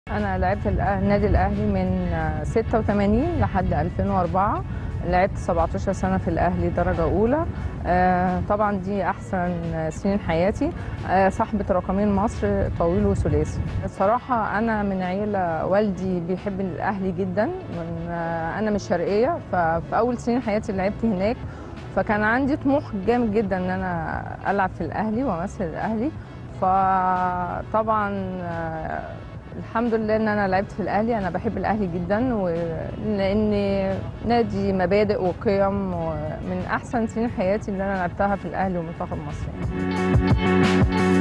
انا لعبت الأه- النادي الاهلي من آه، 86 لحد 2004 لعبت 17 سنه في الاهلي درجه اولى آه، طبعا دي احسن سنين حياتي آه، صاحبه رقمين مصر طويل وثلاثي الصراحه انا من عيله والدي بيحب الاهلي جدا من آه، انا من الشرقيه ففي اول سنين حياتي لعبت هناك فكان عندي طموح جامد جدا ان انا العب في الاهلي وامثل الاهلي فطبعا آه، الحمد لله ان انا لعبت في الاهلي انا بحب الاهلي جدا ولان نادي مبادئ وقيم ومن احسن سنين حياتي اللي انا لعبتها في الاهلي ومنتخب مصر يعني.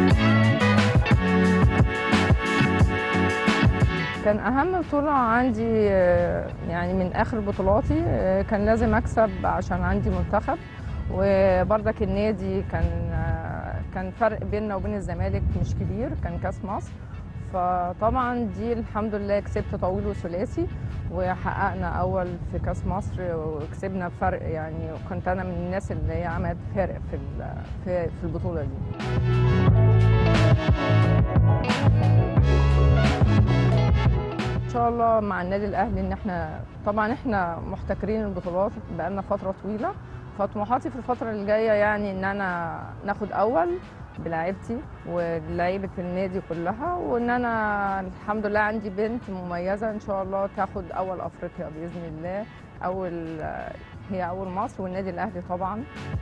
كان اهم بطوله عندي آه، يعني من اخر بطولاتي آه، كان لازم اكسب عشان عندي منتخب وبرضك النادي كان آه، كان فرق بيننا وبين الزمالك مش كبير كان كاس مصر فطبعا دي الحمد لله كسبت طويل وثلاثي وحققنا اول في كاس مصر وكسبنا بفرق يعني وكنت انا من الناس اللي هي عملت فارق في ال- في في البطوله دي ان شاء الله مع النادي الاهلي ان احنا طبعا احنا محتكرين البطولات بقالنا فتره طويله فطموحاتي في الفتره اللي جايه يعني ان انا ناخد اول بلاعيبتي ولاعيبه النادي كلها وان انا الحمد لله عندي بنت مميزه ان شاء الله تاخد اول افريقيا باذن الله اول هي اول مصر والنادي الاهلي طبعا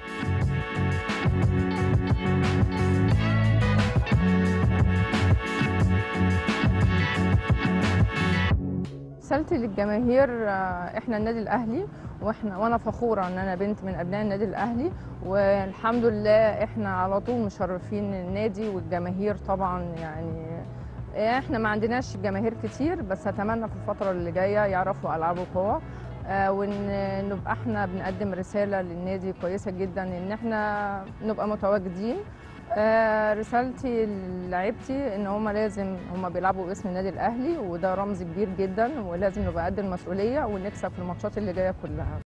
رسالتي للجماهير آه، احنا النادي الاهلي واحنا وانا فخوره ان انا بنت من ابناء النادي الاهلي والحمد لله احنا على طول مشرفين النادي والجماهير طبعا يعني احنا ما عندناش جماهير كتير بس اتمنى في الفتره اللي جايه يعرفوا العاب القوى آه، وان نبقى احنا بنقدم رساله للنادي كويسه جدا ان احنا نبقى متواجدين آه، رسالتي لعيبتي ان هم لازم هم بيلعبوا باسم النادي الاهلي وده رمز كبير جدا ولازم نبقى قد المسؤوليه ونكسب في الماتشات اللي جايه كلها